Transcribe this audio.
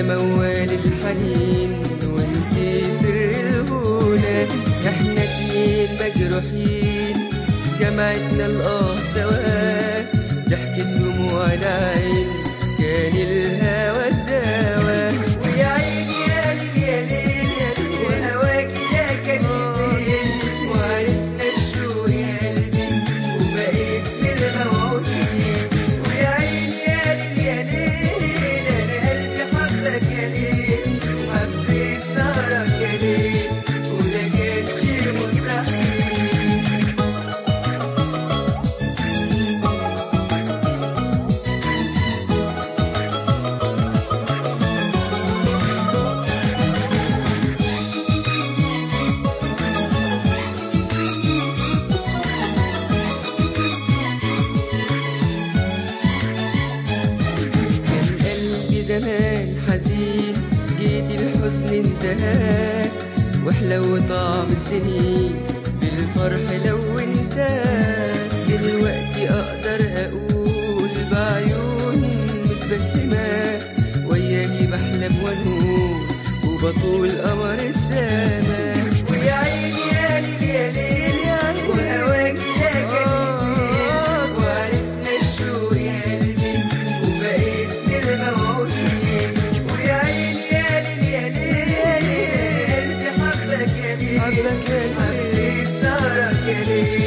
يا موال الحنين وانتي سر الهنا احنا اتنين مجروحين جمعتنا الاه سوا ضحكة دموع العين كان الهوى الدواء ويا عيني يا ليل يا ليل يا ليل وهواكي يا كلمتين وعرفنا الشوق يا قلبي وبقيت من الموعودين ويا عيني يا ليل يا ليل انا قلبي حبك يا ليل حبيت سهرك يا ليل وده كان شيء مستحيل كان قلبي زمان حزين جيت الحزن انتهى واحلى طعم السنين بالفرح لو انت دلوقتي اقدر اقول بعيون متبسمة وياكي بحلم وانوم وبطول قمر السما ويا عيني يا ليل يا ليل يا ليل وهواكي يا كلمتين وعرفنا الشوق يا قلبي وبقيت من الموعودين ويا عيني يا ليل يا ليل قلبي حبك يا ليل حبك يا ليل حبيت سهرك يا ليل